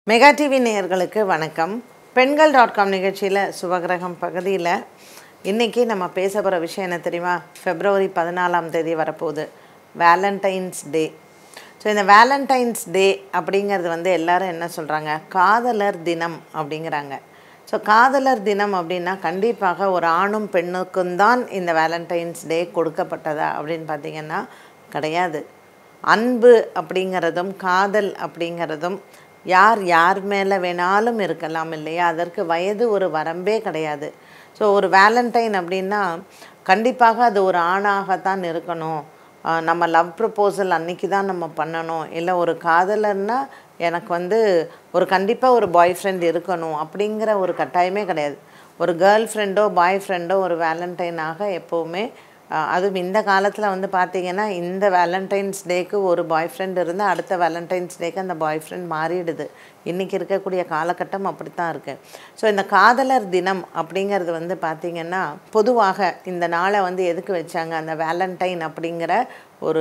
mega TV நேயர்களுக்கு வணக்கம் பெண்கள் டாட் காம் நிகழ்ச்சியில் சுபகிரகம் பகுதியில் இன்றைக்கி நம்ம பேச போகிற விஷயம் என்ன தெரியுமா பிப்ரவரி பதினாலாம் தேதி வரப்போகுது வேலண்டைன்ஸ் டே ஸோ இந்த வேலண்டைன்ஸ் டே அப்படிங்கிறது வந்து எல்லாரும் என்ன சொல்கிறாங்க காதலர் தினம் அப்படிங்கிறாங்க ஸோ காதலர் தினம் அப்படின்னா கண்டிப்பாக ஒரு ஆணும் பெண்ணுக்கும் தான் இந்த வேலண்டைன்ஸ் டே கொடுக்கப்பட்டதா அப்படின்னு பார்த்தீங்கன்னா கிடையாது அன்பு அப்படிங்கிறதும் காதல் அப்படிங்கிறதும் யார் யார் மேலே வேணாலும் இருக்கலாம் இல்லையா அதற்கு வயது ஒரு வரம்பே கிடையாது ஸோ ஒரு வேலண்டைன் அப்படின்னா கண்டிப்பாக அது ஒரு ஆணாகத்தான் இருக்கணும் ஆஹ் நம்ம லவ் ப்ரப்போசல் அன்னைக்கு தான் நம்ம பண்ணணும் இல்லை ஒரு காதலர்னா எனக்கு வந்து ஒரு கண்டிப்பாக ஒரு பாய் ஃப்ரெண்ட் இருக்கணும் அப்படிங்கிற ஒரு கட்டாயமே கிடையாது ஒரு கேர்ள் ஃப்ரெண்டோ பாய் ஃப்ரெண்டோ ஒரு வேலண்டைனாக எப்போவுமே ஆஹ் அதுவும் இந்த காலத்தில் வந்து பார்த்தீங்கன்னா இந்த வேலண்டைன்ஸ் டேக்கு ஒரு பாய் ஃப்ரெண்ட் இருந்தால் அடுத்த வேலண்டைன்ஸ் டேக்கு அந்த பாய் ஃப்ரெண்ட் மாறிடுது இன்றைக்கி இருக்கக்கூடிய காலகட்டம் அப்படி தான் இருக்குது ஸோ இந்த காதலர் தினம் அப்படிங்கிறது வந்து பார்த்திங்கன்னா பொதுவாக இந்த நாளை வந்து எதுக்கு வச்சாங்க அந்த வேலண்டைன் அப்படிங்கிற ஒரு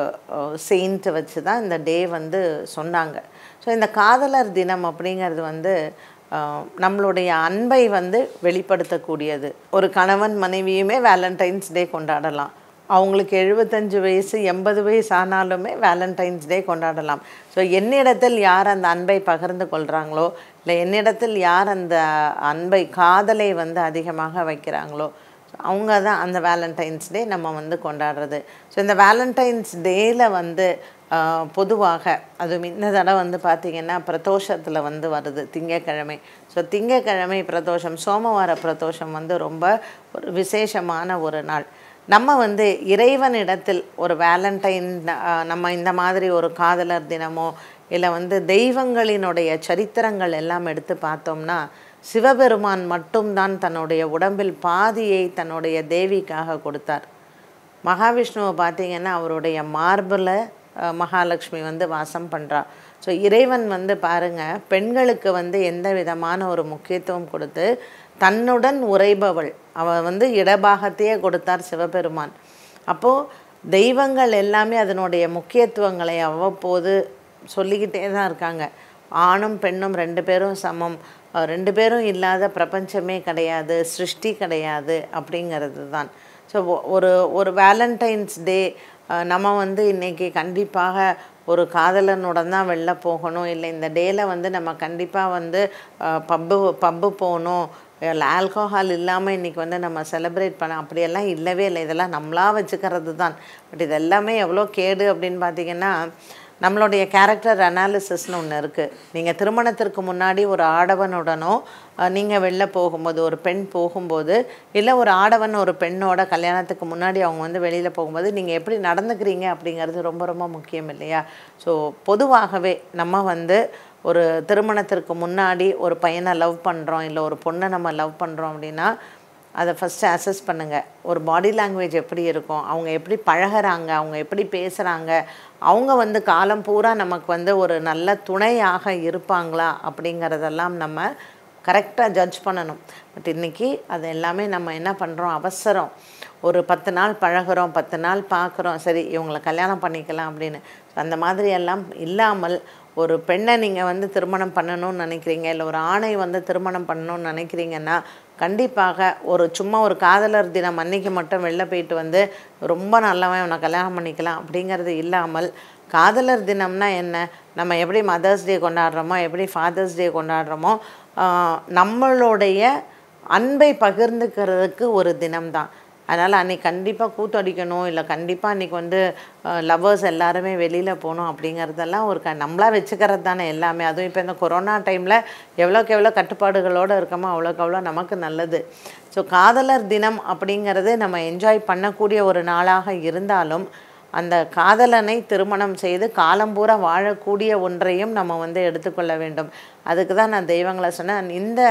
செயின்ட் வச்சு தான் இந்த டே வந்து சொன்னாங்க ஸோ இந்த காதலர் தினம் அப்படிங்கிறது வந்து ஆஹ் நம்மளுடைய அன்பை வந்து வெளிப்படுத்தக்கூடியது ஒரு கணவன் மனைவியுமே வேலண்டைன்ஸ் டே கொண்டாடலாம் அவங்களுக்கு எழுபத்தஞ்சு வயசு எண்பது வயசு ஆனாலுமே வேலண்டைன்ஸ் டே கொண்டாடலாம் ஸோ என்னிடத்தில் யார் அந்த அன்பை பகிர்ந்து கொள்கிறாங்களோ இல்லை என்னிடத்தில் யார் அந்த அன்பை காதலை வந்து அதிகமாக வைக்கிறாங்களோ அவங்க தான் அந்த வேலண்டைன்ஸ் டே நம்ம வந்து கொண்டாடுறது ஸோ இந்த வேலண்டைன்ஸ் டேயில் வந்து ஆஹ், பொதுவாக அதுவும் இந்த தடவை வந்து பார்த்திங்கன்னா பிரதோஷத்தில் வந்து வருது திங்கக்கிழமை ஸோ திங்கக்கிழமை பிரதோஷம் சோமவார பிரதோஷம் வந்து ரொம்ப ஒரு விசேஷமான ஒரு நாள் நம்ம வந்து இறைவனிடத்தில் ஒரு வேலண்டைன் ஆஹ், நம்ம இந்த மாதிரி ஒரு காதலர் தினமோ இல்லை வந்து தெய்வங்களினுடைய சரித்திரங்கள் எல்லாம் எடுத்து பார்த்தோம்னா சிவபெருமான் மட்டும்தான் தன்னுடைய உடம்பில் பாதியை தன்னுடைய தேவிக்காக கொடுத்தார் மகாவிஷ்ணுவை பார்த்தீங்கன்னா அவருடைய மார்பில் மகாலட்சுமி வந்து வாசம் பண்ணுறா ஸோ இறைவன் வந்து பாருங்க பெண்களுக்கு வந்து எந்த விதமான ஒரு முக்கியத்துவம் கொடுத்து தன்னுடன் உறைபவள் அவள் வந்து இடபாகத்தையே கொடுத்தார் சிவபெருமான் அப்போது தெய்வங்கள் எல்லாமே அதனுடைய முக்கியத்துவங்களை அவ்வப்போது சொல்லிக்கிட்டே தான் இருக்காங்க ஆணும் பெண்ணும் ரெண்டு பேரும் சமம் அஹ் ரெண்டு பேரும் இல்லாத பிரபஞ்சமே கிடையாது சிருஷ்டி கிடையாது அப்படிங்கிறது தான் ஸோ ஒரு ஒரு வேலண்டைன்ஸ் டே நம்ம வந்து இன்றைக்கி கண்டிப்பாக ஒரு காதலனுடன் தான் வெளில போகணும் இல்லை இந்த டேயில் வந்து நம்ம கண்டிப்பாக வந்து பப்பு பப்பு போகணும் இல்லை ஆல்கோஹால் இல்லாமல் இன்றைக்கி வந்து நம்ம செலிப்ரேட் பண்ண அப்படியெல்லாம் இல்லவே இல்லை இதெல்லாம் நம்மளா வச்சுக்கிறது தான் பட் இது எல்லாமே எவ்வளோ கேடு அப்படின்னு பார்த்தீங்கன்னா நம்மளுடைய கேரக்டர் அனாலிசிஸ்னு ஒன்று இருக்குது நீங்கள் திருமணத்திற்கு முன்னாடி ஒரு ஆடவனுடனோ நீங்கள் வெளில போகும்போது ஒரு பெண் போகும்போது இல்லை ஒரு ஆடவன் ஒரு பெண்ணோட கல்யாணத்துக்கு முன்னாடி அவங்க வந்து வெளியில் போகும்போது நீங்கள் எப்படி நடந்துக்கிறீங்க அப்படிங்கிறது ரொம்ப ரொம்ப முக்கியம் இல்லையா ஸோ பொதுவாகவே நம்ம வந்து ஒரு திருமணத்திற்கு முன்னாடி ஒரு பையனை லவ் பண்ணுறோம் இல்லை ஒரு பொண்ணை நம்ம லவ் பண்ணுறோம் அப்படின்னா அதை ஃபஸ்ட்டு அசஸ் பண்ணுங்கள் ஒரு பாடி லாங்குவேஜ் எப்படி இருக்கும் அவங்க எப்படி பழகுறாங்க அவங்க எப்படி பேசுகிறாங்க அவங்க வந்து காலம் பூரா நமக்கு வந்து ஒரு நல்ல துணையாக இருப்பாங்களா அப்படிங்கிறதெல்லாம் நம்ம கரெக்டாக ஜட்ஜ் பண்ணணும் பட் இன்றைக்கி அது எல்லாமே நம்ம என்ன பண்ணுறோம் அவசரம் ஒரு பத்து நாள் பழகுறோம் பத்து நாள் பார்க்குறோம் சரி இவங்களை கல்யாணம் பண்ணிக்கலாம் அப்படின்னு அந்த மாதிரி எல்லாம் இல்லாமல் ஒரு பெண்ணை நீங்கள் வந்து திருமணம் பண்ணணும்னு நினைக்கிறீங்க இல்லை ஒரு ஆணை வந்து திருமணம் பண்ணணும்னு நினைக்கிறீங்கன்னா கண்டிப்பாக ஒரு சும்மா ஒரு காதலர் தினம் அன்னைக்கு மட்டும் வெளில போயிட்டு வந்து ரொம்ப நல்லவன் உன்னை கல்யாணம் பண்ணிக்கலாம் அப்படிங்கிறது இல்லாமல் காதலர் தினம்னா என்ன நம்ம எப்படி மதர்ஸ் டே கொண்டாடுறோமோ எப்படி ஃபாதர்ஸ் டே கொண்டாடுறோமோ ஆஹ் நம்மளுடைய அன்பை பகிர்ந்துக்கிறதுக்கு ஒரு தினம்தான் அதனால் அன்றைக்கி கண்டிப்பாக கூத்தடிக்கணும் இல்லை கண்டிப்பாக அன்றைக்கி வந்து லவ்வர்ஸ் எல்லாருமே வெளியில் போகணும் அப்படிங்கிறதெல்லாம் ஒரு க நம்மளாக வச்சுக்கிறது தானே எல்லாமே அதுவும் இப்போ இந்த கொரோனா டைமில் எவ்வளோக்கு எவ்வளோ கட்டுப்பாடுகளோடு இருக்கமோ அவ்வளோக்கு அவ்வளோ நமக்கு நல்லது ஸோ காதலர் தினம் அப்படிங்கிறது நம்ம என்ஜாய் பண்ணக்கூடிய ஒரு நாளாக இருந்தாலும் அந்த காதலனை திருமணம் செய்து காலம்பூரா வாழக்கூடிய ஒன்றையும் நம்ம வந்து எடுத்துக்கொள்ள வேண்டும் அதுக்கு தான் நான் தெய்வங்களை சொன்னேன் இந்த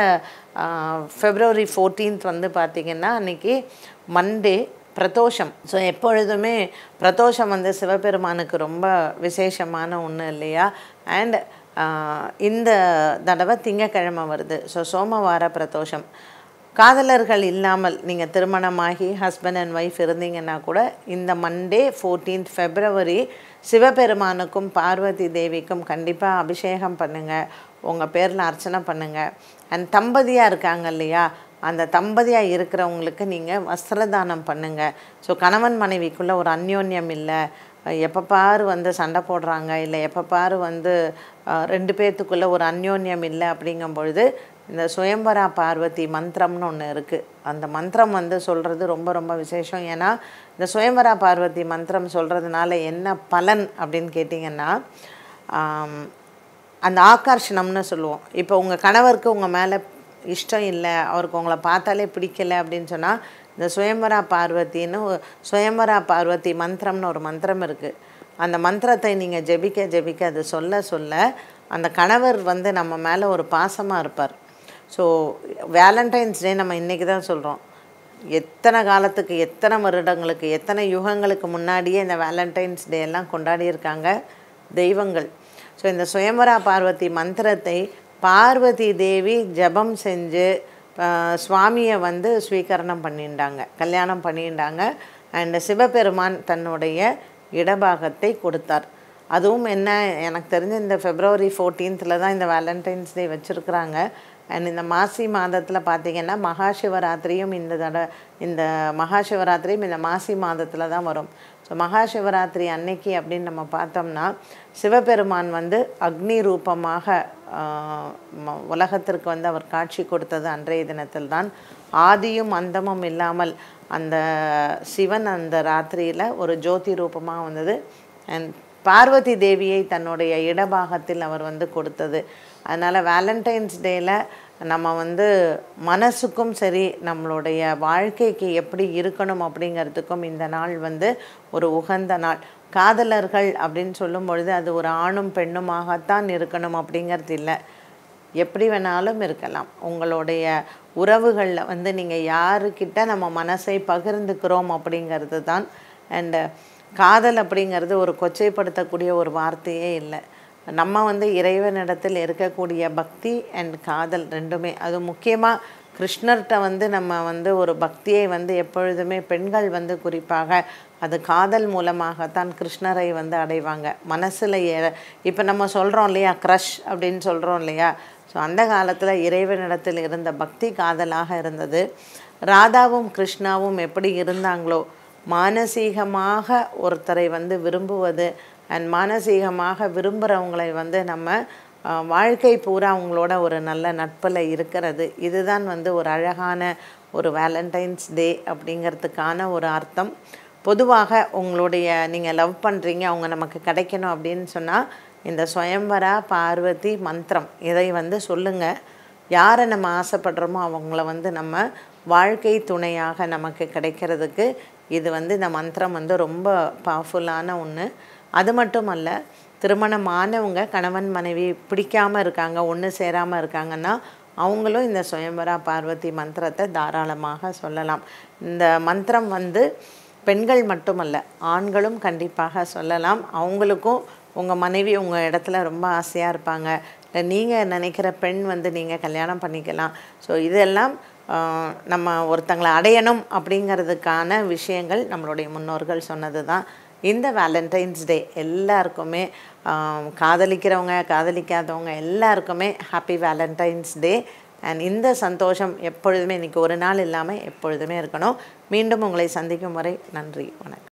ஃபெப்ரவரி ஃபோர்டீன்த் வந்து பார்த்திங்கன்னா அன்றைக்கி மண்டே பிரதோஷம் ஸோ எப்பொழுதுமே பிரதோஷம் வந்து சிவபெருமானுக்கு ரொம்ப விசேஷமான ஒன்று இல்லையா அண்ட் இந்த தடவை திங்கக்கிழமை வருது ஸோ சோமவார பிரதோஷம் காதலர்கள் இல்லாமல் நீங்கள் திருமணமாகி ஹஸ்பண்ட் அண்ட் ஒய்ஃப் இருந்தீங்கன்னா கூட இந்த மண்டே ஃபோர்டீன்த் ஃபெப்ரவரி சிவபெருமானுக்கும் பார்வதி தேவிக்கும் கண்டிப்பாக அபிஷேகம் பண்ணுங்கள் உங்கள் பேரில் அர்ச்சனை பண்ணுங்கள் அண்ட் தம்பதியாக இருக்காங்க இல்லையா அந்த தம்பதியாக இருக்கிறவங்களுக்கு நீங்கள் வஸ்திரதானம் பண்ணுங்கள் ஸோ கணவன் மனைவிக்குள்ளே ஒரு அந்யோன்யம் இல்லை எப்போ பாரு வந்து சண்டை போடுறாங்க இல்லை எப்போ பாரு வந்து அஹ், ரெண்டு பேர்த்துக்குள்ளே ஒரு அந்யோன்யம் இல்லை அப்படிங்கும் பொழுது இந்த சுயம்பரா பார்வதி மந்திரம்னு ஒன்று இருக்குது அந்த மந்திரம் வந்து சொல்கிறது ரொம்ப ரொம்ப விசேஷம் ஏன்னா இந்த சுயம்பரா பார்வதி மந்திரம் சொல்கிறதுனால என்ன பலன் அப்படின்னு கேட்டிங்கன்னா ஆம், அந்த ஆகர்ஷணம்னு சொல்லுவோம் இப்போ உங்கள் கணவருக்கு உங்கள் மேலே இஷ்டம் இல்லை அவருக்கு உங்களை பார்த்தாலே பிடிக்கல அப்படின்னு சொன்னால் இந்த சுயம்பரா பார்வதின்னு ஒரு- சுயம்பரா பார்வதி மந்திரம்னு ஒரு மந்திரம் இருக்குது அந்த மந்திரத்தை நீங்கள் ஜெபிக்க ஜெபிக்க அது சொல்ல சொல்ல அந்த கணவர் வந்து நம்ம மேலே ஒரு பாசமாக இருப்பார் ஸோ வேலண்டைன்ஸ் டே நம்ம இன்றைக்கி தான் சொல்கிறோம் எத்தனை காலத்துக்கு எத்தனை வருடங்களுக்கு எத்தனை யுகங்களுக்கு முன்னாடியே இந்த வேலண்டைன்ஸ் டே எல்லாம் கொண்டாடி இருக்காங்க தெய்வங்கள் ஸோ இந்த சுயம்பரா பார்வதி மந்திரத்தை பார்வதி தேவி ஜெபம் செஞ்சு ஆஹ், சுவாமியை வந்து ஸ்வீகரணம் பண்ணிண்டாங்க கல்யாணம் பண்ணிண்டாங்க அண்ட் சிவபெருமான் தன்னுடைய இடபாகத்தை கொடுத்தார் அதுவும் என்ன எனக்கு தெரிஞ்ச இந்த ஃபெப்ரவரி ஃபோர்டீன்த்தில் தான் இந்த வேலண்டைன்ஸ் டே வச்சுருக்குறாங்க அண்ட் இந்த மாசி மாதத்தில் பார்த்தீங்கன்னா மகாசிவராத்திரியும் இந்த தட இந்த மகாசிவராத்திரியும் இந்த மாசி மாதத்தில் தான் வரும் ஸோ மகாசிவராத்திரி அன்னைக்கு அப்படின்னு நம்ம பார்த்தோம்னா சிவபெருமான் வந்து அக்னி ரூபமாக ஆஹ், ம- உலகத்திற்கு வந்து அவர் காட்சி கொடுத்தது அன்றைய தினத்தில் தான் ஆதியும் அந்தமும் இல்லாமல் அந்த சிவன் அந்த ராத்திரியில் ஒரு ஜோதி ரூபமாக வந்தது அண்ட் பார்வதி தேவியை தன்னுடைய இடபாகத்தில் அவர் வந்து கொடுத்தது அதனால் வேலண்டைன்ஸ் டேயில் நம்ம வந்து மனசுக்கும் சரி நம்மளுடைய வாழ்க்கைக்கு எப்படி இருக்கணும் அப்படிங்கிறதுக்கும் இந்த நாள் வந்து ஒரு உகந்த நாள் காதலர்கள் அப்படின்னு சொல்லும் பொழுது அது ஒரு ஆணும் பெண்ணுமாகத்தான் இருக்கணும் அப்படிங்கிறது இல்லை எப்படி வேணாலும் இருக்கலாம் உங்களுடைய உறவுகளில் வந்து நீங்கள் யாருக்கிட்ட நம்ம மனசை பகிர்ந்துக்கிறோம் அப்படிங்கிறது தான் அண்டு காதல் அப்படிங்கிறது ஒரு கொச்சைப்படுத்தக்கூடிய ஒரு வார்த்தையே இல்லை நம்ம வந்து இறைவனிடத்தில் இருக்கக்கூடிய பக்தி அண்ட் காதல் ரெண்டுமே அது முக்கியமாக கிருஷ்ணர்கிட்ட வந்து நம்ம வந்து ஒரு பக்தியை வந்து எப்பொழுதுமே பெண்கள் வந்து குறிப்பாக அது காதல் மூலமாகத்தான் கிருஷ்ணரை வந்து அடைவாங்க மனசில் இப்போ நம்ம சொல்கிறோம் இல்லையா க்ரஷ் அப்படின்னு சொல்கிறோம் இல்லையா ஸோ அந்த காலத்தில் இறைவனிடத்தில் இருந்த பக்தி காதலாக இருந்தது ராதாவும் கிருஷ்ணாவும் எப்படி இருந்தாங்களோ மானசீகமாக ஒருத்தரை வந்து விரும்புவது அண்ட் மானசீகமாக விரும்புகிறவங்களை வந்து நம்ம அஹ், வாழ்க்கை பூரா அவங்களோட ஒரு நல்ல நட்பில் இருக்கிறது இதுதான் வந்து ஒரு அழகான ஒரு வேலண்டைன்ஸ் டே அப்படிங்கிறதுக்கான ஒரு அர்த்தம் பொதுவாக உங்களுடைய நீங்கள் லவ் பண்ணுறீங்க அவங்க நமக்கு கிடைக்கணும் அப்படின்னு சொன்னால் இந்த சுயம்பரா பார்வதி மந்திரம் இதை வந்து சொல்லுங்கள் யாரை நம்ம ஆசைப்படுறோமோ அவங்கள வந்து நம்ம வாழ்க்கை துணையாக நமக்கு கிடைக்கிறதுக்கு இது வந்து இந்த மந்திரம் வந்து ரொம்ப பவர்ஃபுல்லான ஒன்று அது மட்டும் அல்ல திருமணமானவங்க கணவன் மனைவி பிடிக்காமல் இருக்காங்க ஒன்று சேராமல் இருக்காங்கன்னா அவங்களும் இந்த சுயம்பரா பார்வதி மந்திரத்தை தாராளமாக சொல்லலாம் இந்த மந்திரம் வந்து பெண்கள் மட்டுமல்ல ஆண்களும் கண்டிப்பாக சொல்லலாம் அவங்களுக்கும் உங்கள் மனைவி உங்கள் இடத்துல ரொம்ப ஆசையாக இருப்பாங்க இல்லை நீங்கள் நினைக்கிற பெண் வந்து நீங்கள் கல்யாணம் பண்ணிக்கலாம் ஸோ இதெல்லாம் ஆஹ், நம்ம ஒருத்தங்களை அடையணும் அப்படிங்கிறதுக்கான விஷயங்கள் நம்மளுடைய முன்னோர்கள் சொன்னது தான் இந்த வேலண்டைன்ஸ் டே எல்லாருக்குமே ஆஹ், காதலிக்கிறவங்க காதலிக்காதவங்க எல்லாருக்குமே ஹாப்பி வேலண்டைன்ஸ் டே அண்ட் இந்த சந்தோஷம் எப்பொழுதுமே இன்றைக்கி ஒரு நாள் இல்லாமல் எப்பொழுதுமே இருக்கணும் மீண்டும் உங்களை சந்திக்கும் வரை நன்றி வணக்கம்